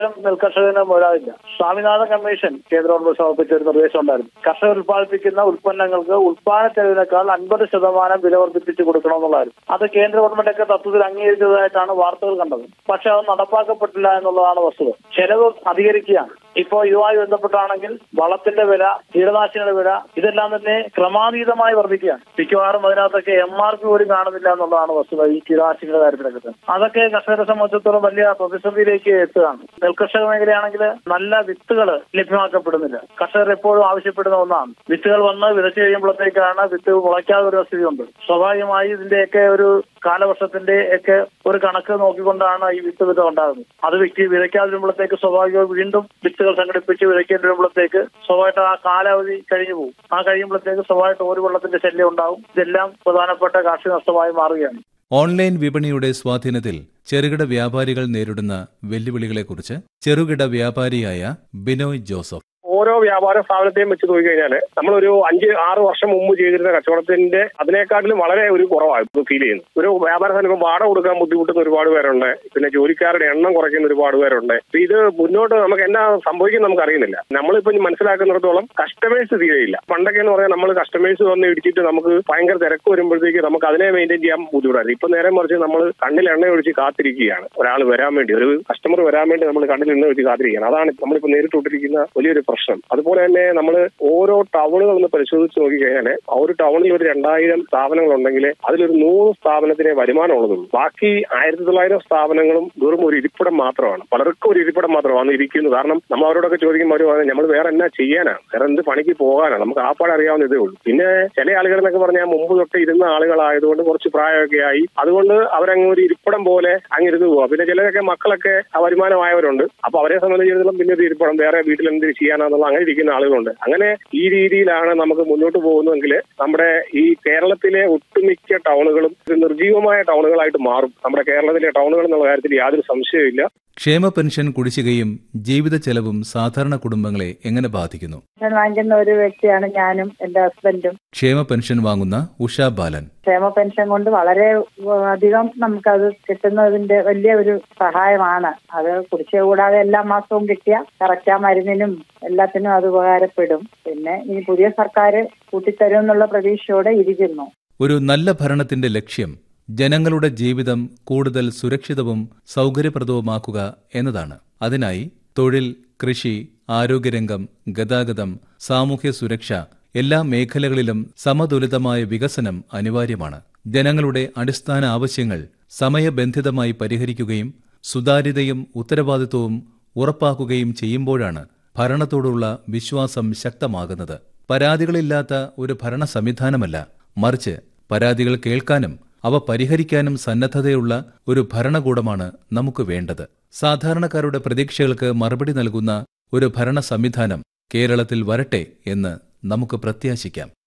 നെൽകർഷകന് മുതലാവില്ല സ്വാമിനാഥൻ കമ്മീഷൻ കേന്ദ്ര ഗവൺമെന്റ് സമർപ്പിച്ച ഒരു നിർദ്ദേശം ഉണ്ടായിരുന്നു കർഷകർ ഉത്പാദിപ്പിക്കുന്ന ഉൽപ്പന്നങ്ങൾക്ക് ഉൽപ്പാദന ചെലവിനേക്കാൾ അൻപത് ശതമാനം വില വർദ്ധിപ്പിച്ച് കൊടുക്കണമെന്നുള്ളതായിരുന്നു അത് കേന്ദ്ര ഗവൺമെന്റൊക്കെ തത്വത്തിൽ അംഗീകരിച്ചതായിട്ടാണ് വാർത്തകൾ കണ്ടത് പക്ഷെ അത് നടപ്പാക്കപ്പെട്ടില്ല എന്നുള്ളതാണ് വസ്തുത ചെലവ് അധികരിക്കുകയാണ് ഇപ്പോ ഇതുമായി ബന്ധപ്പെട്ടാണെങ്കിൽ വളത്തിന്റെ വില കീടനാശിനികളുടെ വില ഇതെല്ലാം തന്നെ ക്രമാതീതമായി വർദ്ധിക്കുകയാണ് മിക്കവാറും അതിനകത്തൊക്കെ എം ആർ പി പോലും കാണുന്നില്ല എന്നുള്ളതാണ് വസ്തുത ഈ കീടനാശിനികളുടെ കാര്യത്തിലൊക്കെ തന്നെ അതൊക്കെ കർഷകരെ സംബന്ധിച്ചിടത്തോളം വലിയ പ്രതിസന്ധിയിലേക്ക് എത്തുകയാണ് നെൽകർഷക മേഖലയാണെങ്കിൽ നല്ല വിത്തുകൾ ലഭ്യമാക്കപ്പെടുന്നില്ല കർഷകർ എപ്പോഴും ആവശ്യപ്പെടുന്ന ഒന്നാണ് വിത്തുകൾ വന്ന് വിതച്ചു കഴിയുമ്പോഴത്തേക്കാണ് വിത്ത് മുളയ്ക്കാതെ ഒരു സ്ഥിതിയുണ്ട് സ്വാഭാവികമായി ഇതിന്റെയൊക്കെ ഒരു കാലവർഷത്തിന്റെ ഒക്കെ ഒരു കണക്ക് നോക്കിക്കൊണ്ടാണ് ഈ വിത്ത് വിധം ഉണ്ടാകുന്നത് അത് വ്യക്തി വിതയ്ക്കാതിരുമ്പോഴത്തേക്ക് സ്വാഭാവികമായി വീണ്ടും വിത്തുകൾ സംഘടിപ്പിച്ച് വിതയ്ക്കേണ്ടി വരുമ്പോഴത്തേക്ക് സ്വാഭാവികമായിട്ട് ആ കാലാവധി കഴിഞ്ഞു പോകും ആ കഴിയുമ്പോഴത്തേക്ക് സ്വാഭാവികമായിട്ട് ഒരു വെള്ളത്തിന്റെ ശല്യം ഉണ്ടാവും ഇതെല്ലാം പ്രധാനപ്പെട്ട കാർഷിക നഷ്ടമായി മാറുകയാണ് ഓൺലൈൻ വിപണിയുടെ സ്വാധീനത്തിൽ ചെറുകിട വ്യാപാരികൾ നേരിടുന്ന വെല്ലുവിളികളെക്കുറിച്ച് ചെറുകിട വ്യാപാരിയായ ബിനോയ് ജോസഫ് ഓരോ വ്യാപാര സ്ഥാപനത്തെയും വെച്ച് നോക്കിക്കഴിഞ്ഞാൽ നമ്മളൊരു അഞ്ച് ആറ് വർഷം മുമ്പ് ചെയ്തിരുന്ന കച്ചവടത്തിന്റെ അതിനേക്കാട്ടിലും വളരെ ഒരു കുറവാണ് ഇപ്പൊ ഫീൽ ചെയ്യുന്നത് ഒരു വ്യാപാര സ്ഥാപനം ഇപ്പം വാടക കൊടുക്കാൻ ബുദ്ധിമുട്ടുന്ന ഒരുപാട് പേരുണ്ട് പിന്നെ ജോലിക്കാരുടെ എണ്ണം കുറയ്ക്കുന്ന ഒരുപാട് പേരുണ്ട് അപ്പൊ ഇത് മുന്നോട്ട് നമുക്ക് എന്നാ സംഭവിക്കും നമുക്ക് അറിയുന്നില്ല നമ്മളിപ്പോ ഇനി മനസ്സിലാക്കുന്നിടത്തോളം കസ്റ്റമേഴ്സ് തീരെയില്ല പണ്ടൊക്കെ എന്ന് പറഞ്ഞാൽ നമ്മൾ കസ്റ്റമേഴ്സ് വന്ന് ഇടിച്ചിട്ട് നമുക്ക് ഭയങ്കര തിരക്ക് വരുമ്പോഴത്തേക്ക് നമുക്ക് അതിനെ മെയിൻറ്റെയിൻ ചെയ്യാൻ ബുദ്ധിമുട്ടായിരുന്നു ഇപ്പൊ നേരെ മറിച്ച് നമ്മൾ കണ്ണിൽ എണ്ണ ഒഴിച്ച് കാത്തിരിക്കുകയാണ് ഒരാൾ വരാൻ വേണ്ടി ഒരു കസ്റ്റമർ വരാൻ വേണ്ടി നമ്മൾ കണ്ണിൽ എണ്ണ ഒഴിച്ച് കാത്തിരിക്കുകയാണ് അതാണ് നമ്മളിപ്പോ നേരിട്ടുകൊണ്ടിരിക്കുന്ന വലിയൊരു പ്രശ്നം അതുപോലെ തന്നെ നമ്മൾ ഓരോ ടൗണുകൾ ഒന്ന് പരിശോധിച്ച് നോക്കിക്കഴിഞ്ഞാൽ ആ ഒരു ടൗണിൽ ഒരു രണ്ടായിരം സ്ഥാപനങ്ങൾ ഉണ്ടെങ്കിൽ അതിലൊരു നൂറ് സ്ഥാപനത്തിനെ വരുമാനം ഉള്ളതുള്ളൂ ബാക്കി ആയിരത്തി തൊള്ളായിരം സ്ഥാപനങ്ങളും വെറും ഒരു ഇരിപ്പിടം മാത്രമാണ് പലർക്കും ഒരു ഇരിപ്പിടം മാത്രമാണ് ഇരിക്കുന്നത് കാരണം നമ്മൾ അവരോടൊക്കെ ചോദിക്കുമ്പോൾ അവർ പറയുന്നത് നമ്മൾ വേറെ എന്നാ ചെയ്യാനാണ് വേറെ എന്ത് പണിക്ക് പോകാനാണ് നമുക്ക് ആപ്പാടെ അറിയാവുന്ന ഇതേ ഉള്ളൂ പിന്നെ ചില ആളുകൾ എന്നൊക്കെ പറഞ്ഞാൽ മുമ്പ് തൊട്ട് ഇരുന്ന ആളുകളായതുകൊണ്ട് കുറച്ച് പ്രായമൊക്കെ ആയി അതുകൊണ്ട് അവരങ്ങ് ഒരു ഇരിപ്പിടം പോലെ അങ്ങ് ഇരുന്ന് പോവാ പിന്നെ ചിലരൊക്കെ മക്കളൊക്കെ ആ വരുമാനമായവരുണ്ട് അപ്പൊ അവരെ സംബന്ധിച്ചിടത്തോളം പിന്നെ ഒരു ഇരിപ്പിടം വേറെ വീട്ടിൽ എന്ത് ചെയ്യാനാന്നുള്ള അങ്ങനെ ഇരിക്കുന്ന ആളുകളുണ്ട് അങ്ങനെ ഈ രീതിയിലാണ് നമുക്ക് മുന്നോട്ട് പോകുന്നതെങ്കിൽ നമ്മുടെ ഈ കേരളത്തിലെ ഒട്ടുമിക്ക ടൗണുകളും ഒരു നിർജീവമായ ടൗണുകളായിട്ട് മാറും നമ്മുടെ കേരളത്തിലെ ടൗണുകൾ എന്നുള്ള കാര്യത്തിൽ യാതൊരു സംശയമില്ല ക്ഷേമ പെൻഷൻ കുടിശ്ശികയും ജീവിത ചെലവും സാധാരണ കുടുംബങ്ങളെ എങ്ങനെ ബാധിക്കുന്നു പെൻഷൻ വാങ്ങിക്കുന്ന ഒരു വ്യക്തിയാണ് ഞാനും എന്റെ ഹസ്ബൻഡും ക്ഷേമ പെൻഷൻ വാങ്ങുന്ന ഉഷ ബാലൻ ക്ഷേമ പെൻഷൻ കൊണ്ട് വളരെ ഏഹ്, അധികം നമുക്കത് കിട്ടുന്നതിന്റെ വലിയ ഒരു സഹായമാണ് അത് കുടിശ്ശിക കൂടാതെ എല്ലാ മാസവും കിട്ടിയ കറക്റ്റ് ആ മരുന്നിനും എല്ലാത്തിനും അത് ഉപകാരപ്പെടും പിന്നെ ഈ പുതിയ സർക്കാർ കൂട്ടിത്തരും എന്നുള്ള പ്രതീക്ഷയോടെ ഇരിക്കുന്നു ഒരു നല്ല ഭരണത്തിന്റെ ലക്ഷ്യം ജനങ്ങളുടെ ജീവിതം കൂടുതൽ സുരക്ഷിതവും സൗകര്യപ്രദവുമാക്കുക എന്നതാണ് അതിനായി തൊഴിൽ കൃഷി ആരോഗ്യരംഗം ഗതാഗതം സാമൂഹ്യ സുരക്ഷ എല്ലാ മേഖലകളിലും സമതുലിതമായ വികസനം അനിവാര്യമാണ് ജനങ്ങളുടെ അടിസ്ഥാന ആവശ്യങ്ങൾ സമയബന്ധിതമായി പരിഹരിക്കുകയും സുതാര്യതയും ഉത്തരവാദിത്വവും ഉറപ്പാക്കുകയും ചെയ്യുമ്പോഴാണ് ഭരണത്തോടുള്ള വിശ്വാസം ശക്തമാകുന്നത് പരാതികളില്ലാത്ത ഒരു ഭരണ സംവിധാനമല്ല മറിച്ച് പരാതികൾ കേൾക്കാനും അവ പരിഹരിക്കാനും സന്നദ്ധതയുള്ള ഒരു ഭരണകൂടമാണ് നമുക്ക് വേണ്ടത് സാധാരണക്കാരുടെ പ്രതീക്ഷകൾക്ക് മറുപടി നൽകുന്ന ഒരു ഭരണ സംവിധാനം കേരളത്തിൽ വരട്ടെ എന്ന് നമുക്ക് പ്രത്യാശിക്കാം